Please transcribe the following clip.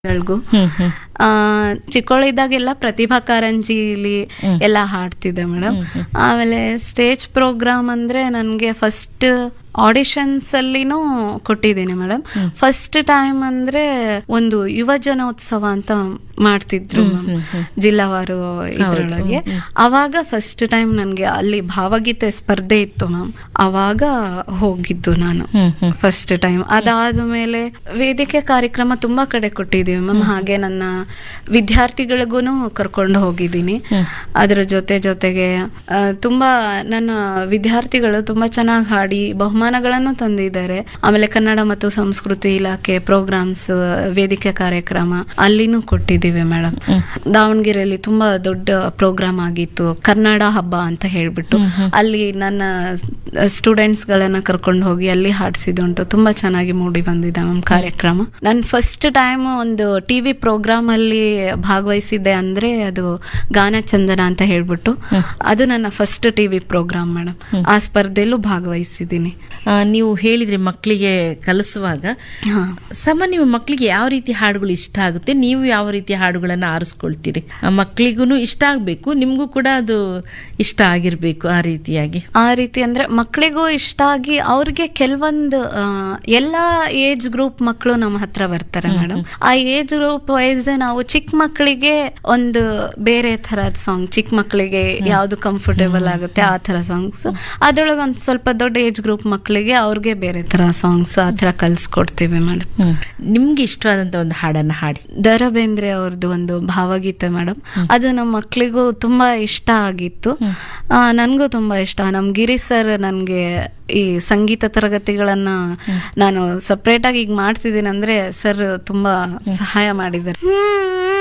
ಗಳಿಗೂ ಹ್ಮ್ ಹ್ಮ್ ಆ ಚಿಕ್ಕವಳಿದ್ದಾಗೆಲ್ಲ ಪ್ರತಿಭಾ ಕಾರಂಜಿಲಿ ಎಲ್ಲ ಹಾಡ್ತಿದ್ದೆ ಮೇಡಮ್ ಆಮೇಲೆ ಸ್ಟೇಜ್ ಪ್ರೋಗ್ರಾಮ್ ಅಂದ್ರೆ ನನಗೆ ಫಸ್ಟ್ ಆಡಿಷನ್ಸ್ ಅಲ್ಲಿನೂ ಕೊಟ್ಟಿದ್ದೀನಿ ಮೇಡಮ್ ಫಸ್ಟ್ ಟೈಮ್ ಅಂದ್ರೆ ಒಂದು ಯುವ ಜನೋತ್ಸವ ಅಂತ ಮಾಡ್ತಿದ್ರು ಮ್ಯಾಮ್ ಜಿಲ್ಲಾವಾರು ಇದ್ರೊಳಗೆ ಅವಾಗ ಫಸ್ಟ್ ಟೈಮ್ ನನಗೆ ಅಲ್ಲಿ ಭಾವಗೀತೆ ಸ್ಪರ್ಧೆ ಇತ್ತು ಮ್ಯಾಮ್ ಅವಾಗ ಹೋಗಿದ್ದು ನಾನು ಹ್ಮ್ ಹ್ಮ್ ಫಸ್ಟ್ ಟೈಮ್ ಅದಾದ ಮೇಲೆ ವೇದಿಕೆ ಕಾರ್ಯಕ್ರಮ ತುಂಬಾ ಕಡೆ ಕೊಟ್ಟಿದ್ದೀವಿ ಮ್ಯಾಮ್ ಹಾಗೆ ನನ್ನ ವಿದ್ಯಾರ್ಥಿಗಳಿಗೂ ಕರ್ಕೊಂಡು ಹೋಗಿದ್ದೀನಿ ಅದ್ರ ಜೊತೆ ಜೊತೆಗೆ ಆ, ತುಂಬಾ ನನ್ನ ವಿದ್ಯಾರ್ಥಿಗಳು ತುಂಬಾ ಚೆನ್ನಾಗಿ ಹಾಡಿ ಬಹುಮಾನಗಳನ್ನು ತಂದಿದ್ದಾರೆ ಆಮೇಲೆ ಕನ್ನಡ ಮತ್ತು ಸಂಸ್ಕೃತಿ ಇಲಾಖೆ ಪ್ರೋಗ್ರಾಮ್ಸ್ ವೇದಿಕೆ ಕಾರ್ಯಕ್ರಮ ಅಲ್ಲಿನೂ ಕೊಟ್ಟಿದ್ದೀವಿ ಮೇಡಮ್ ದಾವಣಗೆರೆಯಲ್ಲಿ ತುಂಬಾ ದೊಡ್ಡ ಪ್ರೋಗ್ರಾಮ್ ಆಗಿತ್ತು ಕನ್ನಡ ಹಬ್ಬ ಅಂತ ಹೇಳ್ಬಿಟ್ಟು ಅಲ್ಲಿ ನನ್ನ ಸ್ಟೂಡೆಂಟ್ಸ್ ಗಳನ್ನ ಕರ್ಕೊಂಡು ಹೋಗಿ ಅಲ್ಲಿ ಹಾಡಿಸಿದುಂಟು ತುಂಬಾ ಚೆನ್ನಾಗಿ ಮೂಡಿ ಬಂದಿದೆ ಮ್ಯಾಮ್ ಕಾರ್ಯಕ್ರಮ ನಾನು ಫಸ್ಟ್ ಟೈಮ್ ಒಂದು ಟಿವಿ ಪ್ರೋಗ್ರಾಮ್ ಅಲ್ಲಿ ಭಾಗವಹಿಸಿದ್ದೆ ಅಂದ್ರೆ ಅದು ಗಾನ ಚಂದನ ಅಂತ ಹೇಳ್ಬಿಟ್ಟು ಅದು ನನ್ನ ಫಸ್ಟ್ ಟಿವಿ ಪ್ರೋಗ್ರಾಮ್ ಮೇಡಮ್ ಆ ಸ್ಪರ್ಧೆಯಲ್ಲೂ ಭಾಗವಹಿಸಿದ್ದೀನಿ ಆ, ನೀವು ಹೇಳಿದ್ರಿ ಮಕ್ಕಳಿಗೆ ಕಲಿಸುವಾಗ ಹಾ ಸಾಮಾನ್ಯ ಮಕ್ಕಳಿಗೆ ಯಾವ ರೀತಿ ಹಾಡುಗಳು ಇಷ್ಟ ಆಗುತ್ತೆ ನೀವು ಯಾವ ರೀತಿ ಹಾಡುಗಳನ್ನ ಆರಿಸ್ಕೊಳ್ತೀರಿ ಮಕ್ಕಳಿಗೂ ಇಷ್ಟ ಆಗ್ಬೇಕು ನಿಮ್ಗೂ ಕೂಡ ಅದು ಇಷ್ಟ ಆಗಿರ್ಬೇಕು ಆ ರೀತಿಯಾಗಿ ಆ ರೀತಿ ಅಂದ್ರೆ ಮಕ್ಕಳಿಗೂ ಇಷ್ಟ ಆಗಿ ಅವ್ರಿಗೆ ಕೆಲವೊಂದು ಆ, ಎಲ್ಲಾ ಏಜ್ ಗ್ರೂಪ್ ಮಕ್ಕಳು ನಮ್ಮ ಹತ್ರ ಬರ್ತಾರೆ ಮೇಡಮ್ ಆ ಏಜ್ ಗ್ರೂಪ್ ವೈಸ್ ನಾವು ಚಿಕ್ಕ ಮಕ್ಕಳಿಗೆ ಒಂದು ಬೇರೆ ತರದ್ ಸಾಂಗ್ ಚಿಕ್ಕ ಮಕ್ಕಳಿಗೆ ಯಾವ್ದು ಕಂಫರ್ಟೇಬಲ್ ಆಗುತ್ತೆ ಆ ತರ ಸಾಂಗ್ಸ್ ಅದ್ರೊಳಗೆ ಒಂದ್ ಸ್ವಲ್ಪ ದೊಡ್ಡ ಏಜ್ ಗ್ರೂಪ್ ಮಕ್ಕಳಿಗೆ ಅವ್ರಿಗೆ ಬೇರೆ ತರ ಸಾಂಗ್ಸ್ ಆ ತರ ಕಲ್ಸ್ಕೊಡ್ತೀವಿ ಮೇಡಮ್ ಹ್ಮ್ ನಿಮ್ಗೆ ಇಷ್ಟವಾದಂತ ಒಂದು ಹಾಡನ್ನ ಹಾಡಿ ದರ ಬೇಂದ್ರೆ ಅವ್ರದ್ದು ಒಂದು ಭಾವಗೀತೆ ಮೇಡಮ್ ಅದು ನಮ್ಮ ಮಕ್ಕಳಿಗೂ ತುಂಬಾ ಇಷ್ಟ ಆಗಿತ್ತು ಆ, ನನ್ಗೂ ತುಂಬಾ ಇಷ್ಟ ನಮ್ ಗಿರಿ ಸರ್ ನನ್ಗೆ ಈ ಸಂಗೀತ ತರಗತಿಗಳನ್ನ ನಾನು ಸಪ್ರೇಟ್ ಆಗಿ ಈಗ ಮಾಡ್ತಿದ್ದೀನಿ ಅಂದ್ರೆ ಸರ್ ತುಂಬಾ ಸಹಾಯ ಮಾಡಿದ್ದಾರೆ